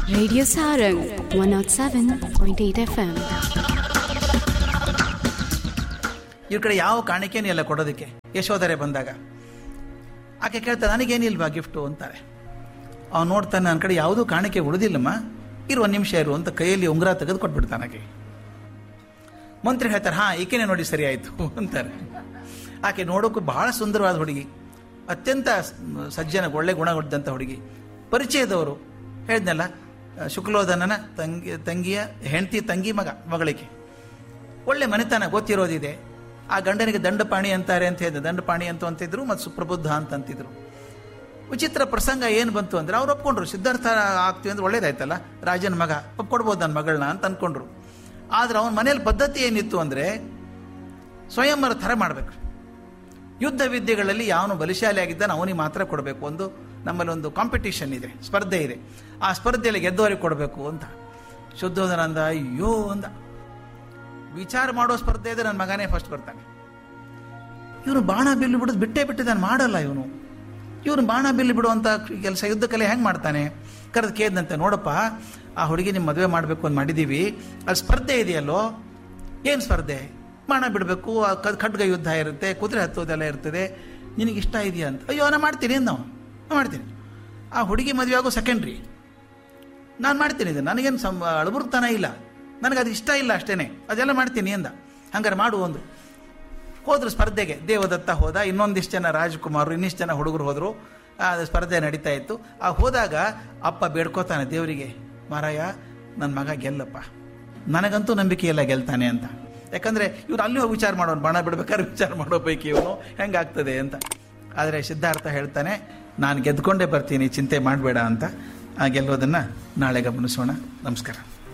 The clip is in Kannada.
Radio Sarang 107.8 FM. ಇವ್ರ ಕಡೆ ಯಾವ ಕಾಣಿಕೆನೂ ಇಲ್ಲ ಕೊಡೋದಕ್ಕೆ ಯಶೋಧರೆ ಬಂದಾಗ ಆಕೆ ಕೇಳ್ತಾರೆ ನನಗೇನಿಲ್ವಾ ಗಿಫ್ಟು ಅಂತಾರೆ ಅವ್ನು ನೋಡ್ತಾನೆ ನನ್ನ ಕಡೆ ಯಾವುದೂ ಕಾಣಿಕೆ ಉಳಿದಿಲ್ಲಮ್ಮ ಇರು ಒಂದು ನಿಮಿಷ ಇರು ಅಂತ ಕೈಯಲ್ಲಿ ಉಂಗುರ ತೆಗೆದು ಕೊಟ್ಬಿಡ್ತಾನೆ ಆಕೆ ಮಂತ್ರಿ ಹೇಳ್ತಾರೆ ಹಾಂ ಈಕೆನೇ ನೋಡಿ ಸರಿ ಆಯಿತು ಅಂತಾರೆ ಆಕೆ ನೋಡೋಕ್ಕೂ ಬಹಳ ಸುಂದರವಾದ ಹುಡುಗಿ ಅತ್ಯಂತ ಸಜ್ಜನ ಒಳ್ಳೆ ಗುಣಗಳಿದ್ದಂಥ ಹುಡುಗಿ ಪರಿಚಯದವರು ಹೇಳಿದ್ನಲ್ಲ ಶುಕ್ಲೋಧನನ ತಂಗಿ ತಂಗಿಯ ಹೆಂಡತಿ ತಂಗಿ ಮಗ ಮಗಳಿಗೆ ಒಳ್ಳೆ ಮನೆತನ ಗೊತ್ತಿರೋದಿದೆ ಆ ಗಂಡನಿಗೆ ದಂಡಪಾಣಿ ಅಂತಾರೆ ಅಂತ ಹೇಳಿದ್ರು ದಂಡಪಾಣಿ ಅಂತ ಅಂತಿದ್ರು ಮತ್ತು ಸುಪ್ರಬುದ್ಧ ಅಂತ ಅಂತಿದ್ರು ವಿಚಿತ್ರ ಪ್ರಸಂಗ ಏನು ಬಂತು ಅಂದ್ರೆ ಅವ್ರು ಒಪ್ಕೊಂಡ್ರು ಸಿದ್ಧಾರ್ಥ ಆಗ್ತೀವಿ ಅಂದ್ರೆ ಒಳ್ಳೇದಾಯ್ತಲ್ಲ ರಾಜನ ಮಗ ಒಪ್ಕೊಡ್ಬೋದು ನನ್ನ ಮಗಳನ್ನ ಅಂತ ಅಂದ್ಕೊಂಡ್ರು ಆದ್ರೆ ಅವನ ಮನೇಲಿ ಪದ್ಧತಿ ಏನಿತ್ತು ಅಂದರೆ ಸ್ವಯಂವರ ಥರ ಮಾಡಬೇಕು ಯುದ್ಧ ವಿದ್ಯೆಗಳಲ್ಲಿ ಯಾವನು ಬಲಿಶಾಲಿ ಆಗಿದ್ದಾನೆ ಅವನಿಗೆ ಮಾತ್ರ ಕೊಡಬೇಕು ಒಂದು ನಮ್ಮಲ್ಲಿ ಒಂದು ಕಾಂಪಿಟಿಷನ್ ಇದೆ ಸ್ಪರ್ಧೆ ಇದೆ ಆ ಸ್ಪರ್ಧೆಯಲ್ಲಿ ಗೆದ್ದವರಿಗೆ ಕೊಡಬೇಕು ಅಂತ ಶುದ್ಧೋಧನ ಅಂದ ಅಯ್ಯೋ ಅಂದ ವಿಚಾರ ಮಾಡೋ ಸ್ಪರ್ಧೆ ಇದೆ ನನ್ನ ಮಗನೇ ಫಸ್ಟ್ ಬರ್ತಾನೆ ಇವನು ಬಾಣ ಬಿಲ್ಲು ಬಿಡೋದು ಬಿಟ್ಟೇ ಬಿಟ್ಟಿದ್ದಾನೆ ಮಾಡಲ್ಲ ಇವನು ಇವನು ಬಾಣ ಬಿಲ್ಲು ಬಿಡುವಂಥ ಕೆಲಸ ಯುದ್ಧ ಕಲೆ ಹೆಂಗೆ ಮಾಡ್ತಾನೆ ಕರೆದು ಕೇಳಿದಂತೆ ನೋಡಪ್ಪ ಆ ಹುಡುಗಿ ನಿಮ್ಮ ಮದುವೆ ಮಾಡಬೇಕು ಅಂತ ಮಾಡಿದ್ದೀವಿ ಅಲ್ಲಿ ಸ್ಪರ್ಧೆ ಇದೆಯಲ್ಲೋ ಏನು ಸ್ಪರ್ಧೆ ಬಾಣ ಬಿಡಬೇಕು ಆ ಕ- ಖಡ್ಗ ಯುದ್ಧ ಇರುತ್ತೆ ಕುದುರೆ ಹತ್ತೋದೆಲ್ಲ ಇರ್ತದೆ ನಿನಗೆ ಇಷ್ಟ ಇದೆಯಾ ಅಂತ ಅಯ್ಯೋ ನಾನು ಮಾಡ್ತೀನಿ ಅಂದ ಅವನು ನಾನು ಮಾಡ್ತೀನಿ ಆ ಹುಡುಗಿ ಮದುವೆ ಆಗೋ ಸೆಕೆಂಡ್ರಿ ನಾನು ಮಾಡ್ತೀನಿ ಇದು ನನಗೇನು ಸಂ ಅಳಬುರ್ತಾನ ಇಲ್ಲ ನನಗೆ ಅದು ಇಷ್ಟ ಇಲ್ಲ ಅಷ್ಟೇನೆ ಅದೆಲ್ಲ ಮಾಡ್ತೀನಿ ಅಂದ ಹಂಗಾರೆ ಮಾಡು ಒಂದು ಹೋದ್ರು ಸ್ಪರ್ಧೆಗೆ ದೇವದತ್ತ ಹೋದ ಇನ್ನೊಂದಿಷ್ಟು ಜನ ರಾಜ್ಕುಮಾರರು ಇನ್ನಿಷ್ಟು ಜನ ಹುಡುಗರು ಹೋದರು ಆ ಸ್ಪರ್ಧೆ ನಡೀತಾ ಇತ್ತು ಆ ಹೋದಾಗ ಅಪ್ಪ ಬೇಡ್ಕೋತಾನೆ ದೇವರಿಗೆ ಮಾರಾಯ ನನ್ನ ಮಗ ಗೆಲ್ಲಪ್ಪ ನನಗಂತೂ ನಂಬಿಕೆ ಇಲ್ಲ ಗೆಲ್ತಾನೆ ಅಂತ ಯಾಕಂದರೆ ಇವ್ರು ಅಲ್ಲಿ ಹೋಗಿ ವಿಚಾರ ಮಾಡೋನು ಬಾಣ ಬಿಡ್ಬೇಕಾದ್ರೆ ವಿಚಾರ ಮಾಡೋ ಪೈಕಿ ಇವನು ಹೆಂಗಾಗ್ತದೆ ಅಂತ ಆದರೆ ಸಿದ್ಧಾರ್ಥ ಹೇಳ್ತಾನೆ ನಾನು ಗೆದ್ಕೊಂಡೇ ಬರ್ತೀನಿ ಚಿಂತೆ ಮಾಡಬೇಡ ಅಂತ ಆ ಗೆಲ್ಲೋದನ್ನು ನಾಳೆ ಗಮನಿಸೋಣ ನಮಸ್ಕಾರ